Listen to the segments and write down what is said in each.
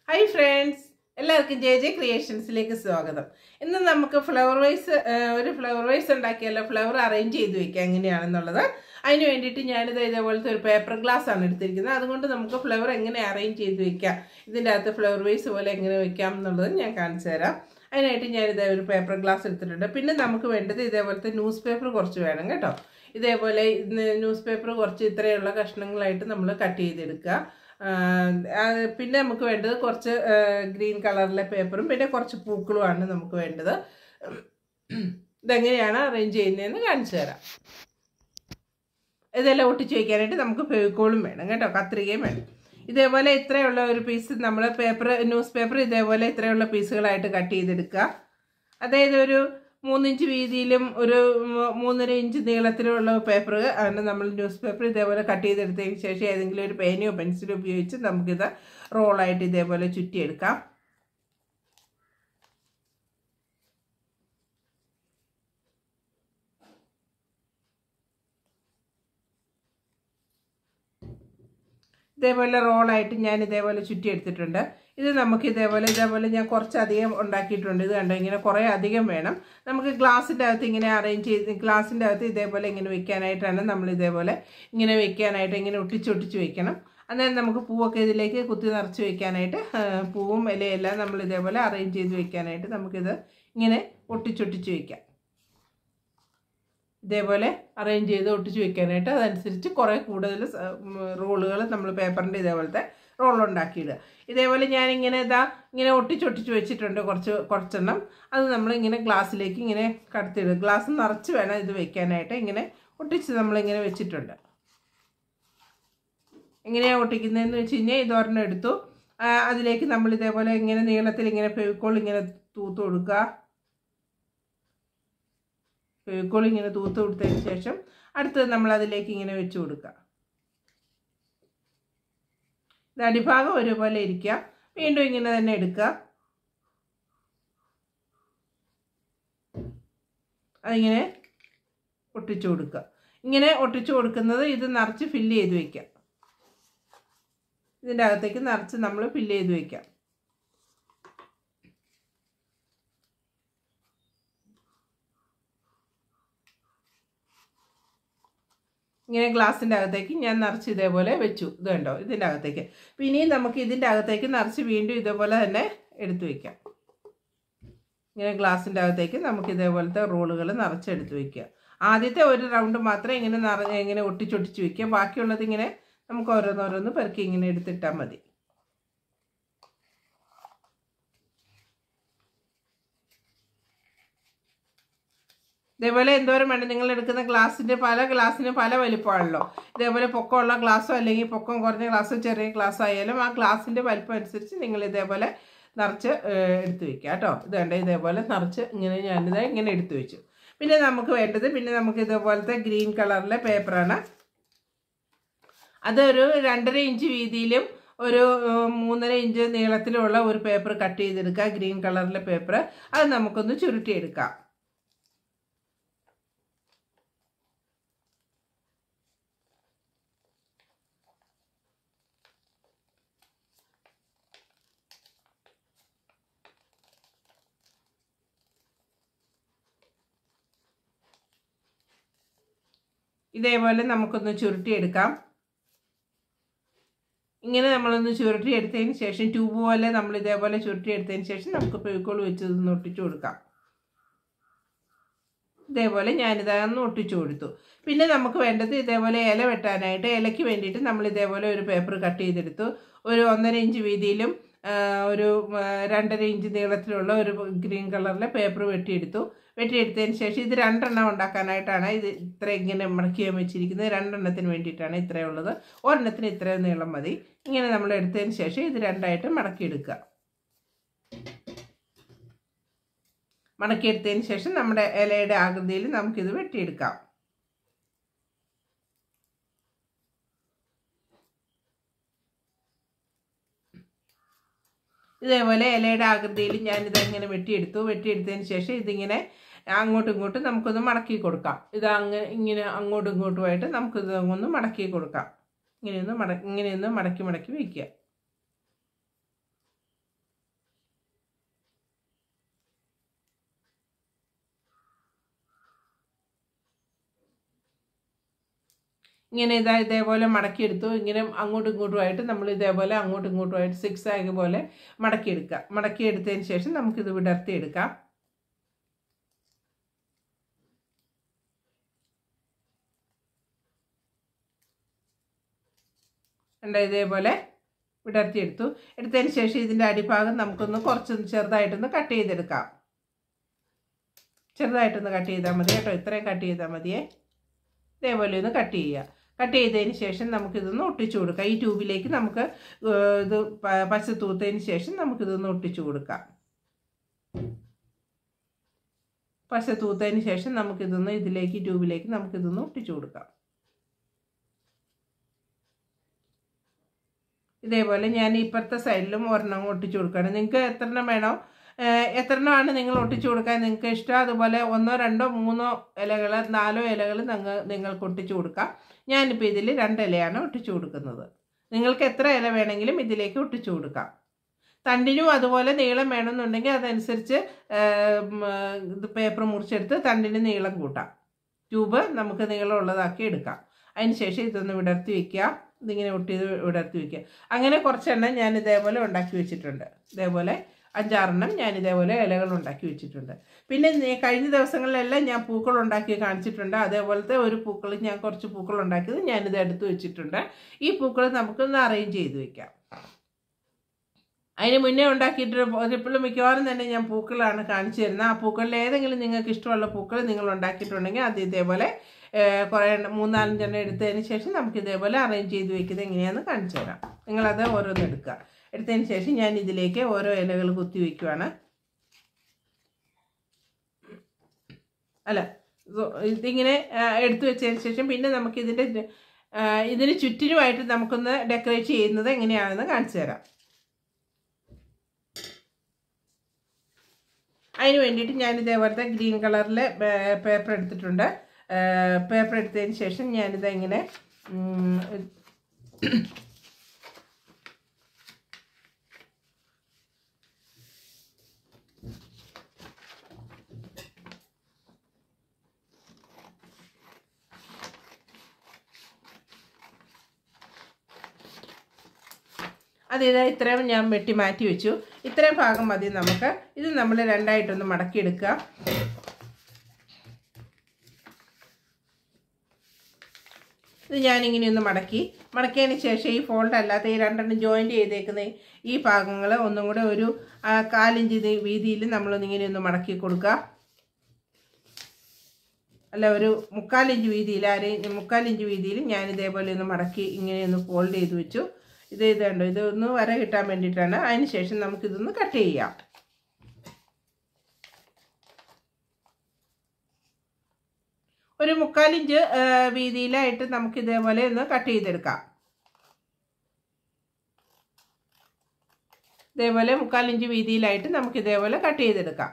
Hi friends എല്ലാവർക്കും J J ക്രിയേഷൻസിലേക്ക് സ്വാഗതം ഇന്ന് നമുക്ക് ഫ്ലവർ വൈസ് ഒരു ഫ്ലവർ വൈസ് ഉണ്ടാക്കിയല്ലോ ഫ്ലവർ അറേഞ്ച് ചെയ്ത് വെക്കാം എങ്ങനെയാണെന്നുള്ളത് അതിന് വേണ്ടിയിട്ട് ഞാനിത് ഇതേപോലത്തെ ഒരു പേപ്പർ ഗ്ലാസ് ആണ് എടുത്തിരിക്കുന്നത് അതുകൊണ്ട് നമുക്ക് ഫ്ലവർ എങ്ങനെ അറേഞ്ച് ചെയ്ത് വെക്കാം ഇതിൻ്റെ അകത്ത് ഫ്ലവർ വൈസ് പോലെ എങ്ങനെ വെക്കാം എന്നുള്ളത് ഞാൻ കാണിച്ചു തരാം അതിനായിട്ട് ഞാനിത് ഒരു പേപ്പർ ഗ്ലാസ് എടുത്തിട്ടുണ്ട് പിന്നെ നമുക്ക് വേണ്ടത് ഇതേപോലത്തെ ന്യൂസ് പേപ്പർ കുറച്ച് വേണം കേട്ടോ ഇതേപോലെ ന്യൂസ് പേപ്പർ കുറച്ച് ഇത്രയുള്ള കഷ്ണങ്ങളായിട്ട് നമ്മൾ കട്ട് ചെയ്തെടുക്കുക ആഹ് പിന്നെ നമുക്ക് വേണ്ടത് കുറച്ച് ഗ്രീൻ കളറിലെ പേപ്പറും പിന്നെ കുറച്ച് പൂക്കളുമാണ് നമുക്ക് വേണ്ടത് ഇതെങ്ങനെയാണ് അറേഞ്ച് ചെയ്യുന്നതെന്ന് കാണിച്ചു തരാം ഇതെല്ലാം ഒട്ടിച്ച് വയ്ക്കാനായിട്ട് നമുക്ക് ഫെവിക്കോളും വേണം കേട്ടോ കത്രികയും വേണം ഇതേപോലെ ഇത്രയുള്ള ഒരു പീസ് നമ്മൾ പേപ്പർ ന്യൂസ് പേപ്പർ ഇതേപോലെ ഇത്രയുള്ള പീസുകളായിട്ട് കട്ട് ചെയ്തെടുക്കുക അതായത് ഒരു മൂന്നിഞ്ച് വീതിയിലും ഒരു മൂന്നര ഇഞ്ച് നീളത്തിലുമുള്ള പേപ്പർ ആണ് നമ്മൾ ന്യൂസ് പേപ്പർ ഇതേപോലെ കട്ട് ചെയ്തെടുത്തതിന് ശേഷം ഏതെങ്കിലും ഒരു പേനയോ പെൻസിലോ ഉപയോഗിച്ച് നമുക്കിത് റോളായിട്ട് ഇതേപോലെ ചുറ്റിയെടുക്കാം ഇതേപോലെ റോളായിട്ട് ഞാൻ ഇതേപോലെ ചുറ്റിയെടുത്തിട്ടുണ്ട് ഇത് നമുക്ക് ഇതേപോലെ ഇതേപോലെ ഞാൻ കുറച്ചധികം ഉണ്ടാക്കിയിട്ടുണ്ട് ഇത് കണ്ടോ ഇങ്ങനെ കുറേ അധികം വേണം നമുക്ക് ഗ്ലാസിൻ്റെ അകത്ത് ഇങ്ങനെ അറേഞ്ച് ചെയ്ത് ഗ്ലാസിൻ്റെ അകത്ത് ഇതേപോലെ ഇങ്ങനെ വെക്കാനായിട്ടാണ് നമ്മൾ ഇതേപോലെ ഇങ്ങനെ വെക്കാനായിട്ട് ഇങ്ങനെ ഒട്ടിച്ചൊട്ടിച്ച് വെക്കണം അന്നേരം നമുക്ക് പൂവൊക്കെ ഇതിലേക്ക് കുത്തി നിറച്ച് വെക്കാനായിട്ട് പൂവും ഇലയെല്ലാം നമ്മൾ ഇതേപോലെ അറേഞ്ച് ചെയ്ത് വെക്കാനായിട്ട് നമുക്കിത് ഇങ്ങനെ ഒട്ടിച്ചൊട്ടിച്ച് വെക്കാം ഇതേപോലെ അറേഞ്ച് ചെയ്ത് ഒട്ടിച്ച് വെക്കാനായിട്ട് അതനുസരിച്ച് കുറേ കൂടുതൽ റോളുകൾ നമ്മൾ പേപ്പറിൻ്റെ ഇതേപോലത്തെ റോൾ ഉണ്ടാക്കിയിടുക ഇതേപോലെ ഞാനിങ്ങനെ ഇതാ ഇങ്ങനെ ഒട്ടിച്ചൊട്ടിച്ച് വെച്ചിട്ടുണ്ട് കുറച്ച് കുറച്ചെണ്ണം അത് നമ്മൾ ഇങ്ങനെ ഗ്ലാസ്സിലേക്ക് ഇങ്ങനെ കടത്തിയിടുക ഗ്ലാസ് നിറച്ച് വേണം ഇത് വെക്കാനായിട്ട് ഇങ്ങനെ ഒട്ടിച്ച് നമ്മളിങ്ങനെ വെച്ചിട്ടുണ്ട് എങ്ങനെയാണ് ഒട്ടിക്കുന്നതെന്ന് വെച്ച് കഴിഞ്ഞാൽ ഇതൊരെണ്ണം എടുത്തു അതിലേക്ക് നമ്മൾ ഇതേപോലെ ഇങ്ങനെ നീളത്തിൽ ഇങ്ങനെ ഫെവിക്കോൾ ഇങ്ങനെ തൂത്ത് കൊടുക്കുക ഫെവിക്കോൾ ഇങ്ങനെ തൂത്ത് കൊടുത്തതിന് ശേഷം അടുത്തത് നമ്മൾ അതിലേക്ക് ഇങ്ങനെ വെച്ച് കൊടുക്കുക ഇത് അടിഭാഗം ഒരുപോലെ ഇരിക്കുക വീണ്ടും ഇങ്ങനെ തന്നെ എടുക്കുക അതിങ്ങനെ ഒട്ടിച്ചു കൊടുക്കുക ഇങ്ങനെ ഒട്ടിച്ചു കൊടുക്കുന്നത് ഇത് നിറച്ച് ഫില്ല് ചെയ്ത് വയ്ക്കാം ഇതിൻ്റെ അകത്തേക്ക് നിറച്ച് നമ്മൾ ഫില്ല് ചെയ്ത് വയ്ക്കാം ഇങ്ങനെ ഗ്ലാസിൻ്റെ അകത്തേക്ക് ഞാൻ നിറച്ച് ഇതേപോലെ വെച്ചു ഇത് കണ്ടോ ഇതിൻ്റെ അകത്തേക്ക് പിന്നെയും നമുക്ക് ഇതിൻ്റെ അകത്തേക്ക് നിറച്ച് വീണ്ടും ഇതേപോലെ തന്നെ എടുത്തു വയ്ക്കാം ഇങ്ങനെ ഗ്ലാസിൻ്റെ അകത്തേക്ക് നമുക്ക് ഇതേപോലത്തെ റോളുകൾ നിറച്ചെടുത്ത് വയ്ക്കുക ആദ്യത്തെ ഒരു റൗണ്ട് മാത്രമേ ഇങ്ങനെ നിറ ഇങ്ങനെ ഒട്ടിച്ചൊട്ടിച്ച് വയ്ക്കുക ബാക്കിയുള്ളത് ഇങ്ങനെ നമുക്ക് ഓരോന്നോരോന്ന് പെറുക്കി ഇങ്ങനെ എടുത്തിട്ടാൽ മതി ഇതേപോലെ എന്തോരം വേണം നിങ്ങൾ എടുക്കുന്ന ഗ്ലാസിൻ്റെ പല ഗ്ലാസ്സിന് പല വലിപ്പമാണല്ലോ ഇതേപോലെ പൊക്കമുള്ള ഗ്ലാസ്സോ അല്ലെങ്കിൽ പൊക്കം കുറഞ്ഞ ഗ്ലാസ്സോ ചെറിയ ഗ്ലാസ്സോ ആയാലും ആ ഗ്ലാസിൻ്റെ വലിപ്പം അനുസരിച്ച് നിങ്ങൾ ഇതേപോലെ നിറച്ച് എടുത്തു വെക്കുക കേട്ടോ ഇത് കണ്ട ഇതേപോലെ നിറച്ച് ഇങ്ങനെ ഞാനിത് ഇങ്ങനെ എടുത്തു വെച്ചു പിന്നെ നമുക്ക് വേണ്ടത് പിന്നെ നമുക്ക് ഇതേപോലത്തെ ഗ്രീൻ കളറിലെ പേപ്പറാണ് അതൊരു രണ്ടര ഇഞ്ച് വീതിയിലും ഒരു മൂന്നര ഇഞ്ച് നീളത്തിലുള്ള ഒരു പേപ്പർ കട്ട് ചെയ്തെടുക്കുക ഗ്രീൻ കളറിലെ പേപ്പർ അത് നമുക്കൊന്ന് ചുരുട്ടിയെടുക്കാം ഇതേപോലെ നമുക്കൊന്ന് ചുരുട്ടിയെടുക്കാം ഇങ്ങനെ നമ്മളൊന്ന് ചുരുട്ടി എടുത്തതിന് ശേഷം ട്യൂബ് പോലെ നമ്മൾ ഇതേപോലെ ചുരുട്ടി എടുത്തതിന് ശേഷം നമുക്ക് ഫെവിക്കോൾ വെച്ച് ഇതൊന്ന് ഒട്ടിച്ചു കൊടുക്കാം ഇതേപോലെ ഞാനിതൊന്ന് ഒട്ടിച്ചു കൊടുത്തു പിന്നെ നമുക്ക് വേണ്ടത് ഇതേപോലെ ഇല വെട്ടാനായിട്ട് ഇലയ്ക്ക് വേണ്ടിയിട്ട് നമ്മൾ ഇതേപോലെ ഒരു പേപ്പർ കട്ട് ചെയ്തെടുത്തു ഒരു ഒന്നര ഇഞ്ച് വീതിയിലും ഒരു രണ്ടര ഇഞ്ച് നീളത്തിലുള്ള ഒരു ഗ്രീൻ കളറിലെ പേപ്പർ വെട്ടിയെടുത്തു വെട്ടിയെടുത്തതിന് ശേഷം ഇത് രണ്ടെണ്ണം ഉണ്ടാക്കാനായിട്ടാണ് ഇത് ഇത്ര ഇങ്ങനെ മടക്കി വെച്ചിരിക്കുന്നത് രണ്ടെണ്ണത്തിന് വേണ്ടിയിട്ടാണ് ഇത്രയുള്ളത് ഒരെണ്ണത്തിന് ഇത്രയും നീളം മതി ഇങ്ങനെ നമ്മൾ എടുത്തതിന് ശേഷം ഇത് രണ്ടായിട്ട് മടക്കിയെടുക്കുക മടക്കിയെടുത്തതിന് ശേഷം നമ്മുടെ ഇലയുടെ ആകൃതിയിൽ നമുക്കിത് വെട്ടിയെടുക്കാം ഇതേപോലെ ഇലയുടെ ആകൃതിയിൽ ഞാനിത് ഇങ്ങനെ വെട്ടിയെടുത്തു വെട്ടിയെടുത്തതിന് ശേഷം ഇതിങ്ങനെ അങ്ങോട്ടും ഇങ്ങോട്ടും നമുക്കൊന്ന് മടക്കി കൊടുക്കാം ഇത് അങ്ങനെ ഇങ്ങനെ അങ്ങോട്ടും ഇങ്ങോട്ടുമായിട്ട് നമുക്കിത് ഒന്ന് മടക്കി കൊടുക്കാം ഇങ്ങനെയൊന്ന് മട ഇങ്ങനെയൊന്ന് മടക്കി മടക്കി വയ്ക്കുക ഇങ്ങനെ ഇതാ ഇതേപോലെ മടക്കിയെടുത്തു ഇങ്ങനെ അങ്ങോട്ടും ഇങ്ങോട്ടുമായിട്ട് നമ്മൾ ഇതേപോലെ അങ്ങോട്ടും ഇങ്ങോട്ടുമായിട്ട് സിക്സ് ആഗ് പോലെ മടക്കിയെടുക്കുക മടക്കിയെടുത്തതിന് ശേഷം നമുക്കിത് വിടർത്തിയെടുക്കാം ഉണ്ട് ഇതേപോലെ വിടർത്തിയെടുത്തു എടുത്തതിന് ശേഷം ഇതിൻ്റെ അടിഭാഗം നമുക്കൊന്ന് കുറച്ചൊന്ന് ചെറുതായിട്ടൊന്ന് കട്ട് ചെയ്തെടുക്കാം ചെറുതായിട്ടൊന്ന് കട്ട് ചെയ്താൽ മതി കേട്ടോ ഇത്രയും കട്ട് ചെയ്താൽ മതിയേ ഇതേപോലെ ഒന്ന് കട്ട് ചെയ്യുക കട്ട് ചെയ്തതിന് ശേഷം നമുക്കിതൊന്ന് ഒട്ടിച്ചു കൊടുക്കാം ഈ ട്യൂബിലേക്ക് നമുക്ക് ഏഹ്, ഇത് പ- പച്ച തൂത്തതിന് ശേഷം നമുക്കിതൊന്ന് ഒട്ടിച്ചു കൊടുക്കാം പച്ച തൂത്തതിന് ശേഷം നമുക്കിതൊന്ന് ഇതിലേക്ക് ട്യൂബിലേക്ക് നമുക്കിതൊന്ന് ഒട്ടിച്ചു കൊടുക്കാം ഇതേപോലെ ഞാൻ ഇപ്പുറത്തെ സൈഡിലും ഒരെണ്ണം ഒട്ടിച്ചു കൊടുക്കുകയാണ് നിങ്ങൾക്ക് എത്ര എണ്ണം വേണോ ഏഹ് എത്ര എണ്ണമാണ് നിങ്ങൾ ഒട്ടിച്ചു കൊടുക്കാൻ നിങ്ങൾക്ക് ഇഷ്ടം അതുപോലെ ഒന്നോ രണ്ടോ മൂന്നോ ഇലകൾ നാലോ ഇലകൾ നിങ്ങൾ നിങ്ങൾക്ക് ഒട്ടിച്ചു കൊടുക്കാം ഞാനിപ്പോൾ ഇതിൽ രണ്ട് ഇലയാണ് ഒട്ടിച്ചു കൊടുക്കുന്നത് നിങ്ങൾക്ക് എത്ര ഇല വേണമെങ്കിലും ഇതിലേക്ക് ഒട്ടിച്ചു കൊടുക്കാം തണ്ടിനും അതുപോലെ നീളം വേണമെന്നുണ്ടെങ്കിൽ അതനുസരിച്ച് ഏഹ്, ഉം, ഇത് പേപ്പർ മുറിച്ചെടുത്ത് തണ്ടിന് നീളം കൂട്ടാം ട്യൂബ് നമുക്ക് നീളമുള്ളതാക്കി എടുക്കാം അതിന് ശേഷം ഇതൊന്ന് വിടർത്തി വെക്കുക ഇതിങ്ങനെ ഒട്ടി വിടർത്തി വെക്കുക അങ്ങനെ കുറച്ചെണ്ണം ഞാൻ ഇതേപോലെ ഉണ്ടാക്കി വെച്ചിട്ടുണ്ട് ഇതേപോലെ അഞ്ചാറെണ്ണം ഞാൻ ഇതേപോലെ ഇലകൾ ഉണ്ടാക്കി വെച്ചിട്ടുണ്ട് പിന്നെ നേ- കഴിഞ്ഞ ദിവസങ്ങളിലെല്ലാം ഞാൻ പൂക്കൾ ഉണ്ടാക്കി കാണിച്ചിട്ടുണ്ട് അതേപോലത്തെ ഒരു പൂക്കൾ ഞാൻ കുറച്ച് പൂക്കൾ ഉണ്ടാക്കിയത് ഞാനിത് എടുത്ത് വെച്ചിട്ടുണ്ട് ഈ പൂക്കൾ നമുക്കൊന്ന് അറേഞ്ച് ചെയ്ത് വെക്കാം അതിന് മുന്നേ ഉണ്ടാക്കിയിട്ട് എപ്പോഴും മിക്കവാറും തന്നെ ഞാൻ പൂക്കളാണ് കാണിച്ചു തരുന്നത് ആ പൂക്കളിൽ ഏതെങ്കിലും നിങ്ങൾക്ക് ഇഷ്ടമുള്ള പൂക്കൾ നിങ്ങൾ ഉണ്ടാക്കിയിട്ടുണ്ടെങ്കിൽ അത് ഇതേപോലെ ഏഹ്, കുറേ എണ്ണം മൂന്നാലഞ്ചെണ്ണം എടുത്തതിന് ശേഷം നമുക്ക് ഇതേപോലെ അറേഞ്ച് ചെയ്ത് വെക്കുന്നത് എങ്ങനെയാണെന്ന് കാണിച്ചു തരാം നിങ്ങളത് ഓരോന്ന് എടുക്കുക എടുത്തതിന് ശേഷം ഞാൻ ഇതിലേക്ക് ഓരോ ഇലകൾ കുത്തി വയ്ക്കുവാണ് അല്ല സോ- ഇതിങ്ങനെ ആ, എടുത്തു വെച്ചതിന് ശേഷം പിന്നെ നമുക്ക് ഇതിൻ്റെ ഇതിന് ചുറ്റിനുമായിട്ട് നമുക്കൊന്ന് ഡെക്കറേറ്റ് ചെയ്യുന്നത് എങ്ങനെയാണെന്ന് കാണിച്ചു തരാം അതിന് വേണ്ടിയിട്ട് ഞാൻ ഇതേപോലത്തെ ഗ്രീൻ കളറിലെ പേപ്പർ എടുത്തിട്ടുണ്ട് പേപ്പർ എടുത്തതിന് ശേഷം ഞാനിത് ഇങ്ങനെ ഉം, അത് ഇത് ഇത്രയും ഞാൻ വെട്ടി മാറ്റി വെച്ചു ഇത്രയും ഭാഗം മതി നമുക്ക് ഇത് നമ്മൾ രണ്ടായിട്ടൊന്ന് മടക്കിയെടുക്കുക ഇത് ഞാനിങ്ങനെ ഒന്ന് മടക്കി മടക്കിയതിന് ശേഷം ഈ ഫോൾഡ് അല്ലാത്ത ഈ രണ്ടെണ്ണം ജോയിൻറ്റ് ചെയ്തേക്കുന്ന ഈ ഭാഗങ്ങൾ ഒന്നും കൂടെ ഒരു ആ, കാലിഞ്ച് ഇത് വീതിയിൽ നമ്മളൊന്നിങ്ങനെ ഒന്ന് മടക്കി കൊടുക്കുക അല്ല ഒരു മുക്കാലിഞ്ച് വീതിയിൽ അര മുക്കാലിഞ്ച് വീതിയിൽ ഞാൻ ഇതേപോലെ ഒന്ന് മടക്കി ഇങ്ങനെ ഒന്ന് ഫോൾഡ് ചെയ്ത് വെച്ചു ഇത് ഇത് കണ്ടോ ഇതൊന്ന് വര കിട്ടാൻ വേണ്ടിയിട്ടാണ് അതിന് ശേഷം നമുക്കിതൊന്ന് കട്ട് ചെയ്യാം ഒരു മുക്കാലിഞ്ച് ആ, വീതിയിലായിട്ട് നമുക്ക് ഇതേപോലെ ഒന്ന് കട്ട് ചെയ്തെടുക്കാം ഇതേപോലെ മുക്കാലിഞ്ച് വീതിയിലായിട്ട് നമുക്ക് ഇതേപോലെ കട്ട് ചെയ്തെടുക്കാം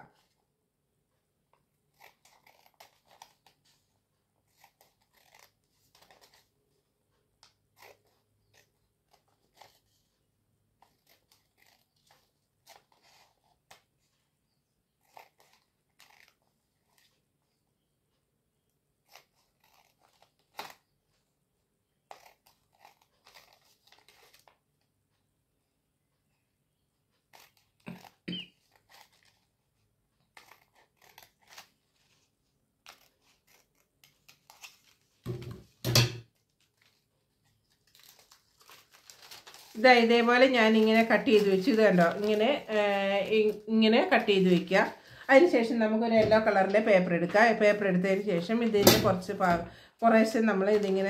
ഇതാ ഇതേപോലെ ഞാൻ ഇങ്ങനെ കട്ട് ചെയ്ത് വെച്ചു ഇത് കണ്ടോ ഇങ്ങനെ ആ, ഇ- ഇങ്ങനെ കട്ട് ചെയ്ത് വെക്കുക അതിനുശേഷം നമുക്കൊരു യെല്ലോ കളറിലെ പേപ്പർ എടുക്കുക പേപ്പർ എടുത്തതിന് ശേഷം ഇതിൻ്റെ കുറച്ച് ഭാ കുറേശ്ശെ നമ്മൾ ഇതിങ്ങനെ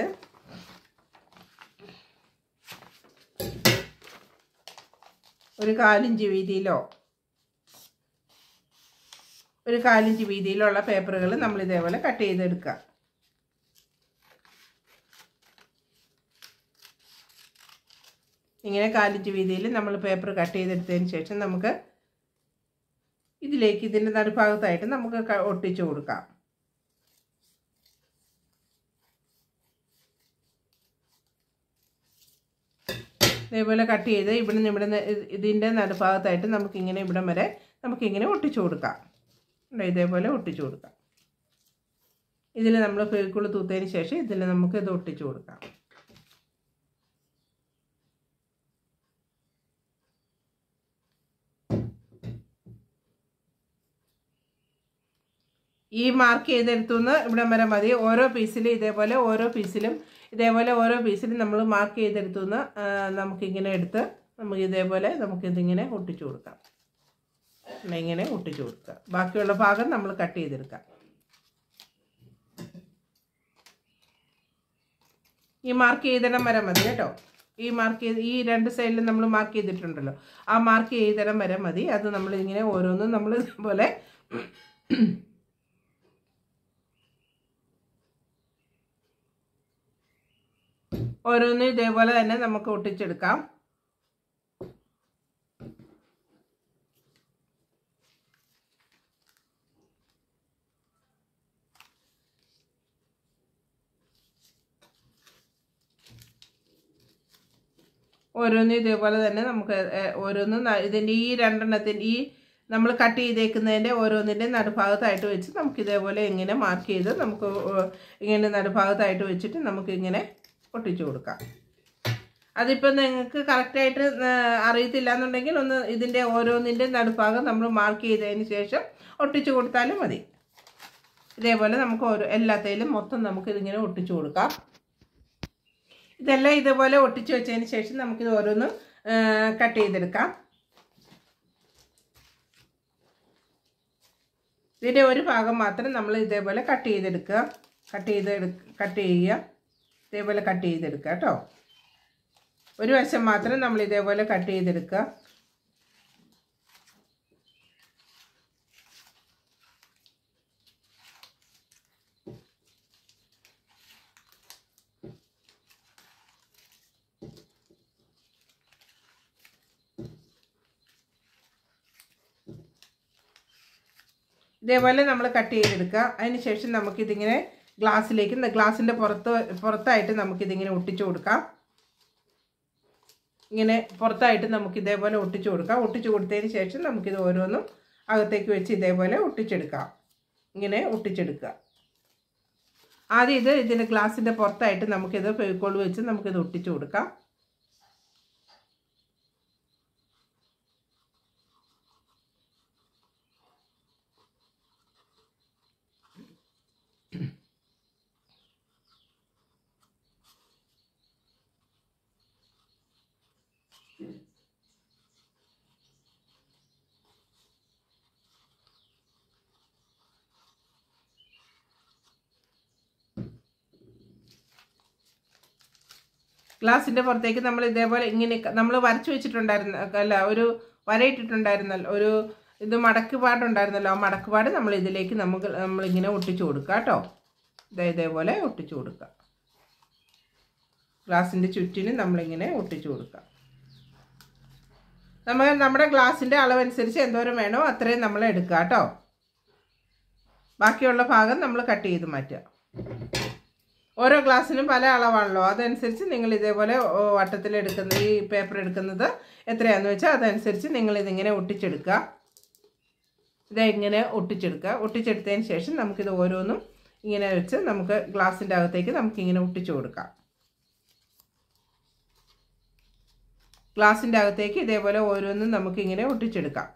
ഒരു കാലിഞ്ച് വീതിയിലോ ഒരു കാലിഞ്ച് വീതിയിലുള്ള പേപ്പറുകൾ നമ്മൾ ഇതേപോലെ കട്ട് ചെയ്തെടുക്കുക ഇങ്ങനെ കാലിഞ്ച് വീതിയിൽ നമ്മൾ പേപ്പർ കട്ട് ചെയ്തെടുത്തതിന് ശേഷം നമുക്ക് ഇതിലേക്ക് ഇതിൻ്റെ നടുഭാഗത്തായിട്ട് നമുക്ക് ക- ഒട്ടിച്ചു കൊടുക്കാം ഇതേപോലെ കട്ട് ചെയ്ത് ഇവിടെ നിന്ന് ഇവിടെ നിന്ന് ഇതിൻ്റെ നടുഭാഗത്തായിട്ട് നമുക്കിങ്ങനെ ഇവിടം വരെ നമുക്കിങ്ങനെ ഒട്ടിച്ചു കൊടുക്കാം ഉണ്ടോ? ഇതേപോലെ ഒട്ടിച്ചു കൊടുക്കാം ഇതിൽ നമ്മൾ ഫെവിക്കുൾ തൂത്തതിന് ശേഷം ഇതിൽ നമുക്ക് ഇത് ഒട്ടിച്ചു കൊടുക്കാം ഈ മാർക്ക് ചെയ്തെടുത്തുനിന്ന് ഇവിടം വരെ മതി ഓരോ പീസിലും ഇതേപോലെ ഓരോ പീസിലും ഇതേപോലെ ഓരോ പീസിലും നമ്മൾ മാർക്ക് ചെയ്തെടുത്തുനിന്ന് നമുക്കിങ്ങനെ എടുത്ത് നമുക്ക് ഇതേപോലെ നമുക്കിതിങ്ങനെ ഒട്ടിച്ചു കൊടുക്കാം ഇങ്ങനെ ഒട്ടിച്ചു കൊടുക്കുക ബാക്കിയുള്ള ഭാഗം നമ്മൾ കട്ട് ചെയ്തെടുക്കാം ഈ മാർക്ക് ചെയ്തിടം വരെ മതി കേട്ടോ ഈ മാർക്ക് ചെയ്ത് ഈ രണ്ട് സൈഡിലും നമ്മൾ മാർക്ക് ചെയ്തിട്ടുണ്ടല്ലോ ആ മാർക്ക് ചെയ്തിടം വരെ മതി അത് നമ്മൾ ഇങ്ങനെ ഓരോന്നും നമ്മൾ ഇതുപോലെ ഓരോന്നും ഇതേപോലെ തന്നെ നമുക്ക് ഒട്ടിച്ചെടുക്കാം ഓരോന്നും ഇതേപോലെ തന്നെ നമുക്ക് ഓരോന്നും ഇതിൻ്റെ ഈ രണ്ടെണ്ണത്തിൻ്റെ ഈ നമ്മൾ കട്ട് ചെയ്തേക്കുന്നതിൻ്റെ ഓരോന്നിൻ്റെ നടുഭാഗത്തായിട്ട് വെച്ച് നമുക്ക് ഇതേപോലെ ഇങ്ങനെ മാർക്ക് ചെയ്ത് നമുക്ക് ഇങ്ങനെ നടുഭാഗത്തായിട്ട് വെച്ചിട്ട് നമുക്ക് ഇങ്ങനെ ഒട്ടിച്ചു കൊടുക്കാം അതിപ്പോൾ നിങ്ങൾക്ക് കറക്റ്റായിട്ട് അറിയത്തില്ല എന്നുണ്ടെങ്കിൽ ഒന്ന് ഇതിൻ്റെ ഓരോന്നിൻ്റെ നടുഭാഗം നമ്മൾ മാർക്ക് ചെയ്തതിന് ശേഷം ഒട്ടിച്ചു കൊടുത്താലും മതി ഇതേപോലെ നമുക്ക് ഓരോ എല്ലാത്തേലും മൊത്തം നമുക്ക് ഇതിങ്ങനെ ഒട്ടിച്ചു കൊടുക്കാം ഇതെല്ലാം ഇതേപോലെ ഒട്ടിച്ചു വെച്ചതിന് ശേഷം നമുക്കിത് ഓരോന്ന് കട്ട് ചെയ്തെടുക്കാം ഇതിൻ്റെ ഒരു ഭാഗം മാത്രം നമ്മൾ ഇതേപോലെ കട്ട് ചെയ്തെടുക്കുക കട്ട് ചെയ്ത് കട്ട് ചെയ്യുക ഇതേപോലെ കട്ട് ചെയ്തെടുക്കുക കേട്ടോ ഒരു വശം മാത്രം നമ്മൾ ഇതേപോലെ കട്ട് ചെയ്തെടുക്കുക ഇതേപോലെ നമ്മൾ കട്ട് ചെയ്തെടുക്കുക അതിന് ശേഷം നമുക്കിതിങ്ങനെ ഗ്ലാസ്സിലേക്ക് ഗ്ലാസിൻ്റെ പുറത്ത് പുറത്തായിട്ട് നമുക്കിതിങ്ങനെ ഒട്ടിച്ചു കൊടുക്കാം ഇങ്ങനെ പുറത്തായിട്ട് നമുക്ക് ഇതേപോലെ ഒട്ടിച്ചു കൊടുക്കാം ഒട്ടിച്ചു കൊടുത്തതിന് ശേഷം നമുക്കിത് ഓരോന്നും അകത്തേക്ക് വെച്ച് ഇതേപോലെ ഒട്ടിച്ചെടുക്കാം ഇങ്ങനെ ഒട്ടിച്ചെടുക്കുക ആദ്യം ഇത് ഇതിൻ്റെ ഗ്ലാസിൻ്റെ പുറത്തായിട്ട് നമുക്കിത് ഫെവിക്കോൾ വെച്ച് നമുക്കിത് ഒട്ടിച്ചു കൊടുക്കാം ഗ്ലാസിൻ്റെ പുറത്തേക്ക് നമ്മൾ ഇതേപോലെ ഇങ്ങനെ നമ്മൾ വരച്ചു വെച്ചിട്ടുണ്ടായിരുന്ന അല്ല ഒരു വരയിട്ടിട്ടുണ്ടായിരുന്നല്ലോ ഒരു ഇത് മടക്കുപാടുണ്ടായിരുന്നല്ലോ ആ മടക്കുപാട് നമ്മൾ ഇതിലേക്ക് നമുക്ക് നമ്മളിങ്ങനെ ഒട്ടിച്ചു കൊടുക്കുക കേട്ടോ ഇതേ ഇതേപോലെ ഒട്ടിച്ചു കൊടുക്കുക ഗ്ലാസിൻ്റെ ചുറ്റിനും നമ്മളിങ്ങനെ ഒട്ടിച്ചു കൊടുക്കുക നമ്മൾ നമ്മുടെ ഗ്ലാസിൻ്റെ അളവനുസരിച്ച് എന്തോരം വേണോ അത്രയും നമ്മൾ എടുക്കുക കേട്ടോ ബാക്കിയുള്ള ഭാഗം നമ്മൾ കട്ട് ചെയ്ത് മാറ്റുക ഓരോ ഗ്ലാസ്സിനും പല അളവാണല്ലോ അതനുസരിച്ച് നിങ്ങൾ ഇതേപോലെ വട്ടത്തിലെടുക്കുന്ന ഈ പേപ്പർ എടുക്കുന്നത് എത്രയാണെന്ന് വെച്ചാൽ അതനുസരിച്ച് നിങ്ങൾ ഇതിങ്ങനെ ഒട്ടിച്ചെടുക്കുക ഇതെങ്ങനെ ഒട്ടിച്ചെടുക്കുക ഒട്ടിച്ചെടുത്തതിന് ശേഷം നമുക്കിത് ഓരോന്നും ഇങ്ങനെ വെച്ച് നമുക്ക് ഗ്ലാസിൻ്റെ അകത്തേക്ക് നമുക്കിങ്ങനെ ഒട്ടിച്ചു കൊടുക്കാം ഗ്ലാസിൻ്റെ അകത്തേക്ക് ഇതേപോലെ ഓരോന്നും നമുക്കിങ്ങനെ ഒട്ടിച്ചെടുക്കാം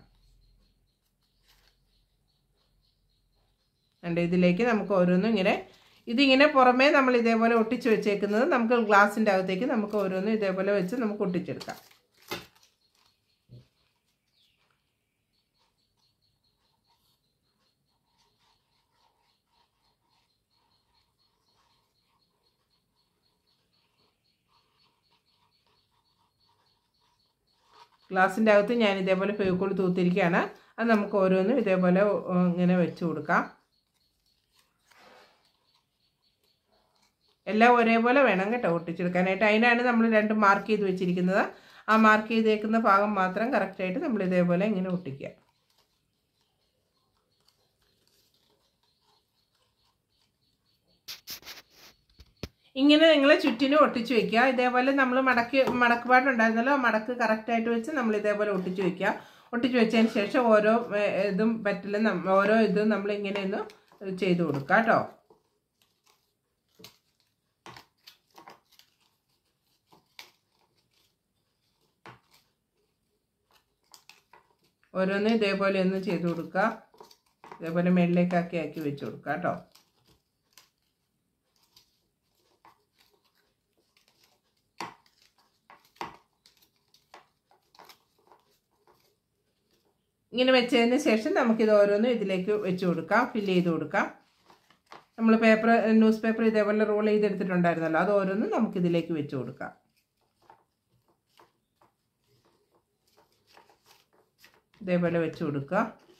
ഉണ്ട് ഇതിലേക്ക് നമുക്ക് ഓരോന്നും ഇങ്ങനെ ഇതിങ്ങനെ പുറമേ നമ്മൾ ഇതേപോലെ ഒട്ടിച്ച് വെച്ചേക്കുന്നത് നമുക്ക് ഗ്ലാസിൻ്റെ അകത്തേക്ക് നമുക്ക് ഓരോന്നും ഇതേപോലെ വെച്ച് നമുക്ക് ഒട്ടിച്ചെടുക്കാം ഗ്ലാസിൻ്റെ അകത്ത് ഞാൻ ഇതേപോലെ ഫെവിക്കോൾ തൂത്തിരിക്കുകയാണ് അത് നമുക്ക് ഓരോന്നും ഇതേപോലെ ഇങ്ങനെ വെച്ച് കൊടുക്കാം എല്ലാം ഒരേപോലെ വേണം കേട്ടോ ഒട്ടിച്ചെടുക്കാനായിട്ട് അതിനാണ് നമ്മൾ രണ്ട് മാർക്ക് ചെയ്ത് വെച്ചിരിക്കുന്നത് ആ മാർക്ക് ചെയ്തേക്കുന്ന ഭാഗം മാത്രം കറക്റ്റായിട്ട് നമ്മൾ ഇതേപോലെ ഇങ്ങനെ ഒട്ടിക്കുക ഇങ്ങനെ നിങ്ങൾ ചുറ്റിനും ഒട്ടിച്ച് വെക്കുക ഇതേപോലെ നമ്മൾ മടക്കി മടക്കുപാടുണ്ടായിരുന്നല്ലോ ആ മടക്ക് കറക്റ്റായിട്ട് വെച്ച് നമ്മൾ ഇതേപോലെ ഒട്ടിച്ച് വെക്കുക ഒട്ടിച്ച് വെച്ചതിന് ശേഷം ഓരോ ഇതും പറ്റില്ല ഓരോ ഇതും നമ്മൾ ഇങ്ങനെ ഒന്ന് ചെയ്ത് കൊടുക്കുക കേട്ടോ ഓരോന്നും ഇതേപോലെ ഒന്ന് ചെയ്ത് കൊടുക്കുക ഇതേപോലെ മേളിലേക്കാക്കി ആക്കി വെച്ച് കൊടുക്കുക കേട്ടോ ഇങ്ങനെ വെച്ചതിന് ശേഷം നമുക്കിത് ഓരോന്നും ഇതിലേക്ക് വെച്ച് കൊടുക്കാം ഫില്ല് ചെയ്ത് കൊടുക്കാം നമ്മൾ പേപ്പർ ന്യൂസ് പേപ്പർ ഇതേപോലെ റോൾ ചെയ്തെടുത്തിട്ടുണ്ടായിരുന്നല്ലോ അത് ഓരോന്നും നമുക്കിതിലേക്ക് വെച്ച് കൊടുക്കാം ഇതേപോലെ വെച്ച് കൊടുക്കുക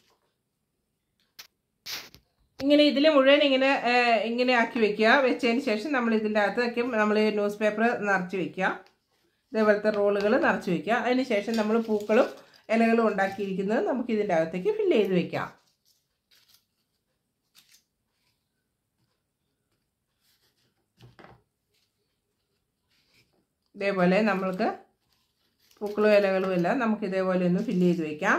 ഇങ്ങനെ ഇതിൽ മുഴുവൻ ഇങ്ങനെ ഏഹ്, ഇങ്ങനെ ആക്കി വെക്കുക വെച്ചതിന് ശേഷം നമ്മൾ ഇതിൻ്റെ അകത്തേക്ക് നമ്മൾ ന്യൂസ് പേപ്പർ നിറച്ച് വെക്കുക ഇതേപോലത്തെ റോളുകൾ നിറച്ച് വെക്കുക അതിന് ശേഷം നമ്മൾ പൂക്കളും ഇലകളും ഉണ്ടാക്കിയിരിക്കുന്നത് നമുക്ക് ഇതിൻ്റെ അകത്തേക്ക് ഫില്ല് ചെയ്ത് വെക്കാം ഇതേപോലെ നമ്മൾക്ക് പൂക്കളും ഇലകളും എല്ലാം നമുക്ക് ഇതേപോലെ ഒന്ന് ഫില്ല് ചെയ്ത് വെക്കാം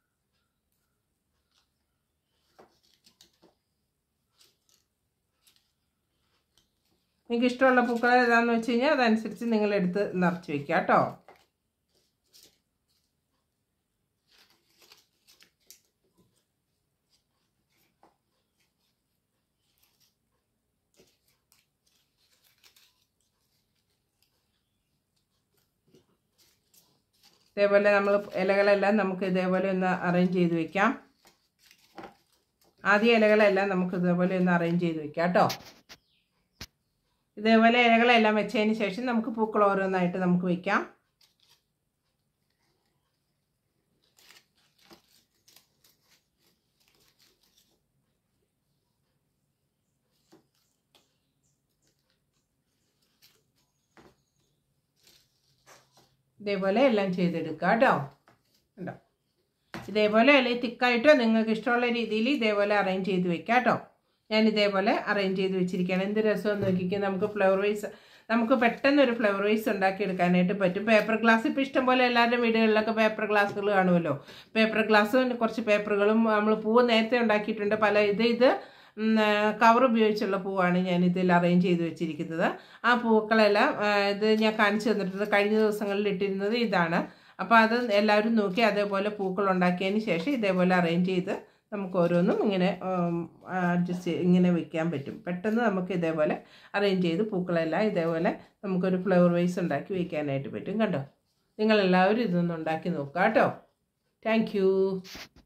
നിങ്ങൾക്ക് ഇഷ്ടമുള്ള പൂക്കൾ ഏതാണെന്ന് വെച്ച് കഴിഞ്ഞാൽ അതനുസരിച്ച് നിങ്ങൾ എടുത്ത് നിറച്ച് വെക്കുക കേട്ടോ ഇതേപോലെ നമ്മൾ ഇലകളെല്ലാം നമുക്ക് ഇതേപോലെ ഒന്ന് അറേഞ്ച് ചെയ്ത് വെക്കാം ആദ്യ ഇലകളെല്ലാം നമുക്ക് ഇതേപോലെ ഒന്ന് അറേഞ്ച് ചെയ്ത് വെക്കാം കേട്ടോ ഇതേപോലെ ഇലകളെല്ലാം വെച്ചതിന് ശേഷം നമുക്ക് പൂക്കൾ ഓരോന്നായിട്ട് നമുക്ക് വെക്കാം ഇതേപോലെ എല്ലാം ചെയ്തെടുക്കുക കേട്ടോ ഉണ്ടോ ഇതേപോലെ അല്ലെങ്കിൽ തിക്കായിട്ടോ നിങ്ങൾക്ക് ഇഷ്ടമുള്ള രീതിയിൽ ഇതേപോലെ അറേഞ്ച് ചെയ്ത് വെക്കാം കേട്ടോ ഞാൻ ഇതേപോലെ അറേഞ്ച് ചെയ്ത് വെച്ചിരിക്കുകയാണ് എന്ത് രസമെന്ന് നോക്കിക്കുക നമുക്ക് ഫ്ലവർ വൈസ് നമുക്ക് പെട്ടെന്ന് ഒരു ഫ്ലവർ വൈസ് ഉണ്ടാക്കിയെടുക്കാനായിട്ട് പറ്റും പേപ്പർ ഗ്ലാസ് ഇപ്പോൾ ഇഷ്ടംപോലെ എല്ലാവരുടെ വീടുകളിലൊക്കെ പേപ്പർ ഗ്ലാസ്സുകൾ കാണുമല്ലോ പേപ്പർ ഗ്ലാസ്സും കുറച്ച് പേപ്പറുകളും നമ്മൾ പൂവ് നേരത്തെ ഉണ്ടാക്കിയിട്ടുണ്ട് പല ഇത് ഇത് കവർ ഉപയോഗിച്ചുള്ള പൂവാണ് ഞാൻ ഇതിൽ അറേഞ്ച് ചെയ്ത് വെച്ചിരിക്കുന്നത് ആ പൂക്കളെല്ലാം ആ, ഇത് ഞാൻ കാണിച്ചു തന്നിട്ടുണ്ട് കഴിഞ്ഞ ദിവസങ്ങളിൽ ഇട്ടിരുന്നത് ഇതാണ് അപ്പോൾ അത് എല്ലാവരും നോക്കി അതേപോലെ പൂക്കൾ ഉണ്ടാക്കിയതിന് ശേഷം ഇതേപോലെ അറേഞ്ച് ചെയ്ത് നമുക്ക് ഓരോന്നും ഇങ്ങനെ അഡ്ജസ്റ്റ് ഇങ്ങനെ വെക്കാൻ പറ്റും പെട്ടെന്ന് നമുക്ക് ഇതേപോലെ അറേഞ്ച് ചെയ്ത് പൂക്കളെല്ലാം ഇതേപോലെ നമുക്കൊരു ഫ്ലവർ വൈസ് ഉണ്ടാക്കി വെക്കാനായിട്ട് പറ്റും കണ്ടോ നിങ്ങളെല്ലാവരും ഇതൊന്ന് ഉണ്ടാക്കി നോക്കുക കേട്ടോ താങ്ക്